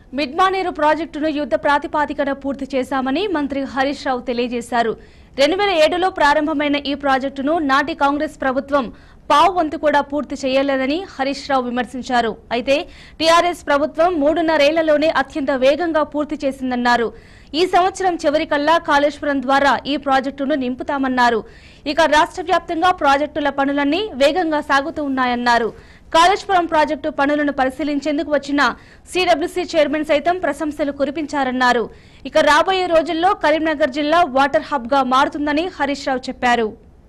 మిడ్మానేరు ప్రాజెక్టును యుద్ధ ప్రాతిపాదికన పూర్తి చేశామని మంత్రి హరీష్ రావు తెలియజేశారు రెండు వేల ఏడులో ప్రారంభమైన ఈ ప్రాజెక్టును నాటి కాంగ్రెస్ ప్రభుత్వం పావు వంతు కూడా పూర్తి చేయలేదని హరీష్ రావు విమర్శించారు అయితే టీఆర్ఎస్ ప్రభుత్వం మూడున్నరేళ్లలోనే అత్యంత వేగంగా పూర్తి చేసిందన్నారు ఈ సంవత్సరం చివరికల్లా కాళేశ్వరం ద్వారా ఈ ప్రాజెక్టును నింపుతామన్నారు ఇక రాష్ట్ర వ్యాప్తంగా ప్రాజెక్టుల పనులన్నీ వేగంగా సాగుతూ ఉన్నాయన్నారు కాళేశ్వరం ప్రాజెక్టు పనులను పరిశీలించేందుకు వచ్చిన సిడబ్ల్యూసీ చైర్మన్ సైతం ప్రశంసలు కురిపించారన్నారు ఇక రాబోయే రోజుల్లో కరీంనగర్ జిల్లా వాటర్ హబ్ గా మారుతుందని హరీష్ రావు చెప్పారు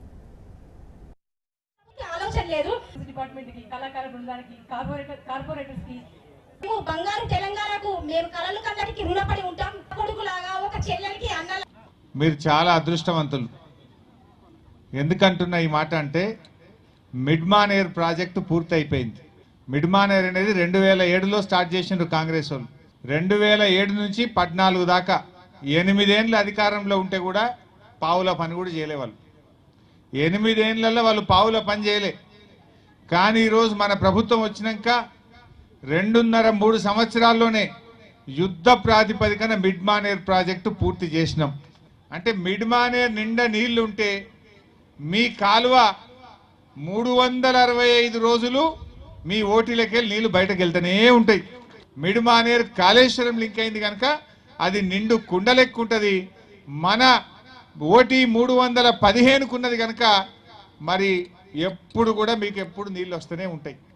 ఆలోచన లేదు డిపార్ట్మెంట్ కి కళాకార బృందానికి కార్పొరేటర్ కార్పొరేటర్స్ కి మేము బంగారు తెలంగాణకు మేము కలలు కన్నటికి రుణపడి ఉంటాం కొడుకులాగా ఒక చెల్లెలికి అన్న మీరు చాలా అదృష్టవంతులు ఎందుకంటున్నా ఈ మాట అంటే మిడ్మానేర్ ప్రాజెక్టు పూర్తి అయిపోయింది మిడ్మానేర్ అనేది రెండు వేల ఏడులో స్టార్ట్ చేసిండ్రు కాంగ్రెస్ వాళ్ళు రెండు వేల ఏడు నుంచి పద్నాలుగు దాకా ఎనిమిదేండ్ల అధికారంలో ఉంటే కూడా పావుల పని కూడా చేయలే వాళ్ళు ఎనిమిదేండ్లలో వాళ్ళు పావుల పని చేయలే కానీ ఈరోజు మన ప్రభుత్వం వచ్చినాక రెండున్నర మూడు సంవత్సరాల్లోనే యుద్ధ ప్రాతిపదికన మిడ్మానేర్ ప్రాజెక్టు పూర్తి చేసినాం అంటే మిడ్మానేర్ నిండా నీళ్లు ఉంటే మీ కాలువ మూడు వందల అరవై ఐదు రోజులు మీ ఓటీలకెళ్ళి నీళ్లు బయటకు వెళ్తూనే ఉంటాయి మిడ్మానేర్ కాళేశ్వరం లింక్ అయింది కనుక అది నిండు కుండలెక్కుంటది మన ఓటీ మూడు వందల పదిహేనుకున్నది కనుక మరి ఎప్పుడు కూడా మీకు ఎప్పుడు నీళ్ళు వస్తూనే ఉంటాయి